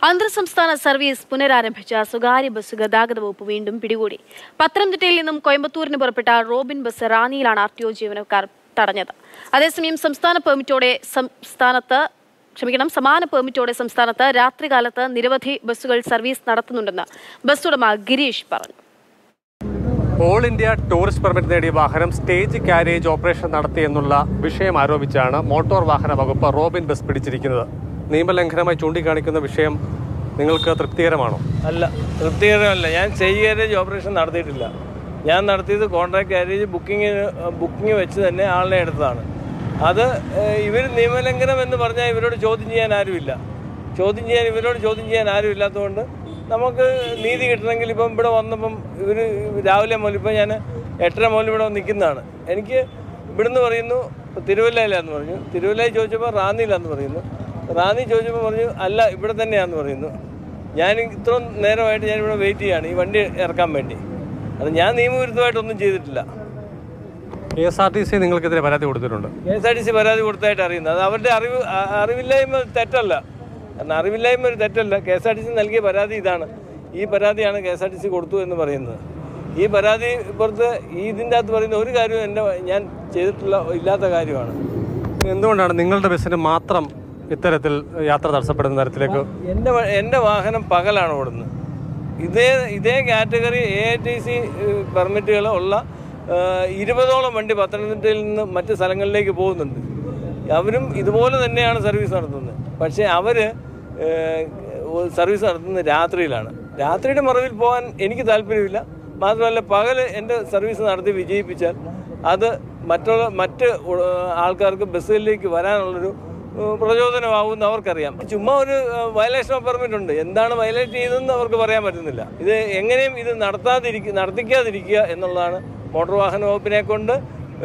അന്തർ സംസ്ഥാന സർവീസ് പുനരാരംഭിച്ച സ്വകാര്യ ബസ് ഗതാഗത വകുപ്പ് വീണ്ടും പിടികൂടി പത്തനംതിട്ടയിൽ നിന്നും കോയമ്പത്തൂരിന് പുറപ്പെട്ട റോബിൻ ബസ് റാന്നിയിലാണ് ആർ ടി ഒ ജീവനക്കാർ തടഞ്ഞത് അതേസമയം സംസ്ഥാന പെർമിറ്റോടെ സംസ്ഥാനത്ത് ക്ഷമിക്കണം സമാന പെർമിറ്റോടെ സംസ്ഥാനത്ത് രാത്രികാലത്ത് നിരവധി ബസ്സുകൾ സർവീസ് നടത്തുന്നുണ്ടെന്ന് ബസ് ഉടമ ഗിരീഷ് പറഞ്ഞു ഓൾ ഇന്ത്യ ടൂറിസ്റ്റ് പെർമിറ്റ് നേടിയ വാഹനം സ്റ്റേജ് കാരേജ് ഓപ്പറേഷൻ നടത്തി എന്നുള്ള വിഷയം ആരോപിച്ചാണ് മോട്ടോർ വാഹന വകുപ്പ് റോബിൻ ബസ് പിടിച്ചിരിക്കുന്നത് നിയമലംഘനമായി ചൂണ്ടിക്കാണിക്കുന്ന വിഷയം നിങ്ങൾക്ക് തൃപ്തികരമാണോ അല്ല തൃപ്തികരമല്ല ഞാൻ സ്റ്റേജ് കാരേജ് ഓപ്പറേഷൻ നടത്തിയിട്ടില്ല ഞാൻ നടത്തിയത് കോൺട്രാക്ട് കാരേജ് ബുക്കിംഗ് ബുക്കിംഗ് വെച്ച് തന്നെ ആളിനെ എടുത്തതാണ് അത് ഇവർ നിയമലംഘനം എന്ന് പറഞ്ഞാൽ ഇവരോട് ചോദ്യം ചെയ്യാൻ ആരുമില്ല ചോദ്യം ചെയ്യാൻ ഇവരോട് ചോദ്യം ചെയ്യാൻ ആരും ഇല്ലാത്തതുകൊണ്ട് നമുക്ക് നീതി കിട്ടണമെങ്കിൽ ഇപ്പം ഇവിടെ വന്നപ്പം ഇവർ രാവിലെ മുതൽ ഇപ്പം ഞാൻ എട്ടര മുതൽ ഇവിടെ നിൽക്കുന്നതാണ് എനിക്ക് ഇവിടുന്ന് പറയുന്നു തിരുവല്ലയിലാന്ന് പറഞ്ഞു തിരുവല്ലയിൽ ചോദിച്ചപ്പോൾ റാന്നിയിലാന്ന് പറയുന്നു റാന്നി ചോദിച്ചപ്പോൾ പറഞ്ഞു അല്ല ഇവിടെ തന്നെയാന്ന് പറയുന്നു ഞാൻ ഇത്രയും നേരമായിട്ട് ഞാൻ ഇവിടെ വെയിറ്റ് ചെയ്യാണ് ഈ വണ്ടി ഇറക്കാൻ വേണ്ടി അത് ഞാൻ നിയമവിരുദ്ധമായിട്ടൊന്നും ചെയ്തിട്ടില്ല K S R T C നിങ്ങൾക്കെതിരെ പരാതി കൊടുത്തിട്ടുണ്ട് K S R T C പരാതി കൊടുത്തായിട്ട് അറിയുന്നത് അത് അവരുടെ അറിവ് അ- അറിവില്ലായ്മ തെറ്റല്ല കാരണം അറിവില്ലായ്മ ഒരു തെറ്റല്ല K S R T C നൽകിയ പരാതി ഇതാണ് ഈ പരാതിയാണ് K S R T C കൊടുത്തു എന്ന് പറയുന്നത് ഈ പരാതി പുറത്ത് ഈ ഇതിൻ്റെ അകത്ത് പറയുന്ന ഒരു കാര്യവും എൻ്റെ ഞാൻ ചെയ്തിട്ടുള്ള ഇല്ലാത്ത കാര്യമാണ് എന്തുകൊണ്ടാണ് നിങ്ങളുടെ ബസ്സിന് മാത്രം ഇത്തരത്തിൽ യാത്ര തടസ്സപ്പെടുന്ന തരത്തിലേക്ക് എൻ്റെ വ- എൻ്റെ വാഹനം പകലാണ് ഓടുന്നത് ഇതേ ഇതേ category A I T C പെർമിറ്റുകൾ ഉള്ള ആ, ഇരുപതോളം വണ്ടി പത്തനംതിട്ടയിൽ നിന്ന് മറ്റ് സ്ഥലങ്ങളിലേക്ക് പോകുന്നുണ്ട് അവരും ഇതുപോലെ തന്നെയാണ് സർവീസ് നടത്തുന്നത് പക്ഷേ അവർ സർവീസ് നടത്തുന്നത് രാത്രിയിലാണ് രാത്രിയുടെ മറവിൽ പോകാൻ എനിക്ക് താല്പര്യമില്ല മാത്രമല്ല പകൽ എൻ്റെ സർവീസ് നടത്തി വിജയിപ്പിച്ചാൽ അത് മറ്റുള്ള മറ്റ് ഉ- ആൾക്കാർക്ക് ബസ്സുകളിലേക്ക് വരാനുള്ളൊരു ഏഹ് പ്രചോദനമാകുമെന്ന് അവർക്കറിയാം ചുമ്മാ ഒരു വയലേഷൻ ഓഫ് പെർമിറ്റ് ഉണ്ട് എന്താണ് വയലേറ്റ് ചെയ്തതെന്ന് അവർക്ക് പറയാൻ പറ്റുന്നില്ല ഇത് എങ്ങനെയും ഇത് നടത്താതിരിക്കുക നടത്തിക്കാതിരിക്കുക എന്നുള്ളതാണ് മോട്ടോർ വാഹന വകുപ്പിനെ കൊണ്ട്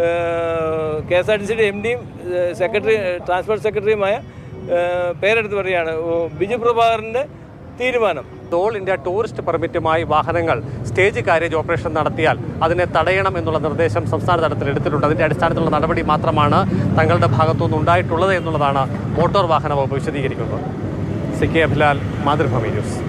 കെ എസ് ആർ ടി സിയുടെ എം ഡിയും സെക്രട്ടറി ട്രാൻസ്പോർട്ട് സെക്രട്ടറിയുമായ ഏഹ് പേരെടുത്ത് പറയുകയാണ് ഓ, ബിജു പ്രഭാകറിൻ്റെ തീരുമാനം ഓൾ ഇന്ത്യ ടൂറിസ്റ്റ് പെർമിറ്റുമായി വാഹനങ്ങൾ സ്റ്റേജ് കാരേജ് ഓപ്പറേഷൻ നടത്തിയാൽ അതിനെ തടയണം എന്നുള്ള നിർദ്ദേശം സംസ്ഥാന തലത്തിൽ എടുത്തിട്ടുണ്ട് അതിന്റെ അടിസ്ഥാനത്തിലുള്ള നടപടി മാത്രമാണ് തങ്ങളുടെ ഭാഗത്തുനിന്ന് ഉണ്ടായിട്ടുള്ളത് എന്നുള്ളതാണ് മോട്ടോർ വാഹന വകുപ്പ് വിശദീകരിക്കുന്നത് C K Abhilal Mathrubhumi news